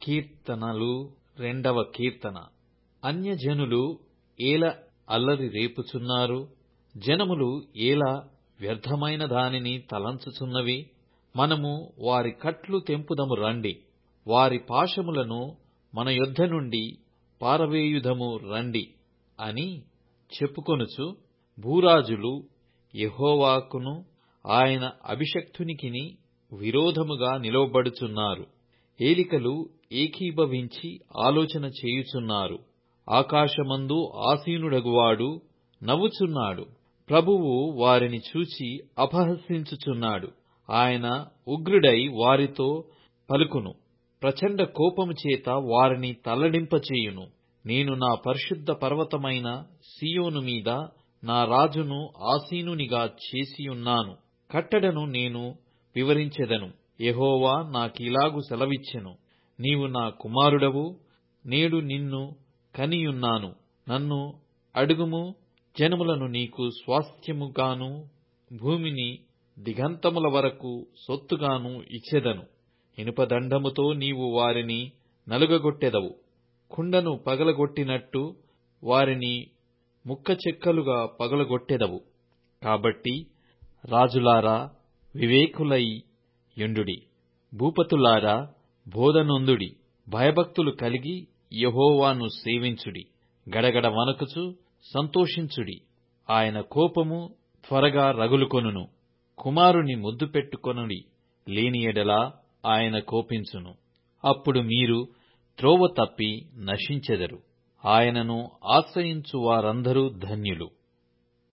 కీర్తనలు రెండవ కీర్తన అన్యజనులు ఏల అల్లరి రేపుచున్నారు జనములు ఏల వ్యర్థమైన దానిని తలంచుచున్నవి మనము వారి కట్లు తెంపుదము రండి వారి పాశములను మన యొద్ద నుండి పారవేయుదము రండి అని చెప్పుకొనుచు భూరాజులు యెహోవాకును ఆయన అభిషిక్తునికిని విరోధముగా నిలువబడుచున్నారు ఏలికలు ఏకీభవించి ఆలోచన చేయుచున్నారు ఆకాశమందు ఆసీనుడగువాడు నవ్వుచున్నాడు ప్రభువు వారిని చూచి అపహసించుచున్నాడు ఆయన ఉగ్రుడై వారితో పలుకును ప్రచండ కోపము చేత వారిని తల్లడింపచేయును నేను నా పరిశుద్ధ పర్వతమైన సీయోను మీద నా రాజును ఆసీనునిగా చేసియున్నాను కట్టడను నేను వివరించెదను యెహోవా నాకీలాగు సెలవిచ్చెను నీవు నా కుమారుడవు నేడు నిన్ను కనియున్నాను నన్ను అడుగుము జనములను నీకు స్వాస్థ్యముగాను భూమిని దిగంతముల వరకు సొత్తుగాను ఇచ్చెదను ఇనుపదండముతో నీవు వారిని నలుగగొట్టెదవు కుండను పగలగొట్టినట్టు వారిని ముక్కచెక్కలుగా పగలగొట్టెదవు కాబట్టి రాజులారా వివేకులై యుండుడి భూపతులారా బోధనొందుడి భయభక్తులు కలిగి యెహోవాను సేవించుడి గడగడ వణకుచు సంతోషించుడి ఆయన కోపము త్వరగా రగులుకొనును కుమారుని ముద్దు పెట్టుకొనుడి లేని ఎడల ఆయన కోపించును అప్పుడు మీరు త్రోవ తప్పి నశించెదరు ఆయనను ఆశ్రయించు వారందరూ ధన్యులు